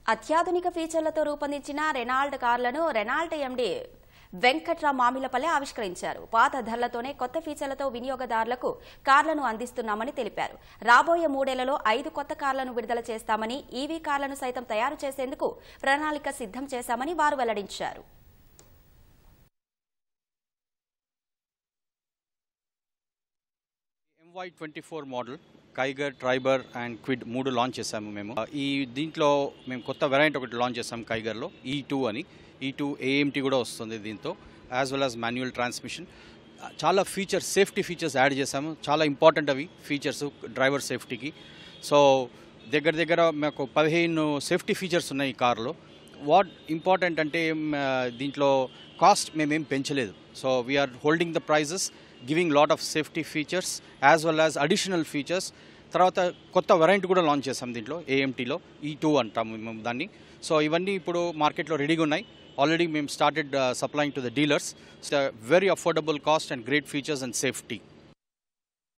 అత్యాధునిక ఫీచర్లతో రూపొందించిన రెనాల్డ్ కార్లను రెనాల్డ్ ఎండి వెంకట్రా మామిలపల్లె ఆవిష్కరించారు పాత ధరలతోనే కొత్త ఫీచర్లతో వినియోగదారులకు కార్లను అందిస్తున్నామని తెలిపారు రాబోయే మూడేళ్లలో ఐదు కొత్త కార్లను విడుదల చేస్తామని ఈవీ కార్లను సైతం తయారు చేసేందుకు ప్రణాళిక సిద్ధం చేశామని వారు వెల్లడించారు MY twenty four model Kiger Triber and Kwid మూడు లాంచ్ చేశాము మేము ఈ దీంట్లో మేము కొత్త వెరైటీ ఒకటి లాంచ్ చేసాం కైగర్లో ఈ టూ అని ఈ టూ ఏఎంటీ కూడా వస్తుంది దీంతో as well as manual transmission చాలా ఫీచర్స్ సేఫ్టీ ఫీచర్స్ యాడ్ చేసాము చాలా ఇంపార్టెంట్ అవి ఫీచర్స్ డ్రైవర్ సేఫ్టీకి సో దగ్గర దగ్గర మాకు పదిహేను సేఫ్టీ ఫీచర్స్ ఉన్నాయి ఈ కార్లో వాట్ ఇంపార్టెంట్ అంటే మ్, దీంట్లో కాస్ట్ మేమేం పెంచలేదు so we are holding the prices giving lot of safety features as well as additional features తర్వాత కొత్త వెరైటీ కూడా లాంచ్ చేసాం దీంట్లో ఏఎంటీలో ఈ టూ అంటాము మేము దాన్ని సో ఇవన్నీ ఇప్పుడు మార్కెట్లో రెడీగా ఉన్నాయి ఆల్రెడీ మేము started supplying to the dealers very affordable cost and great features and safety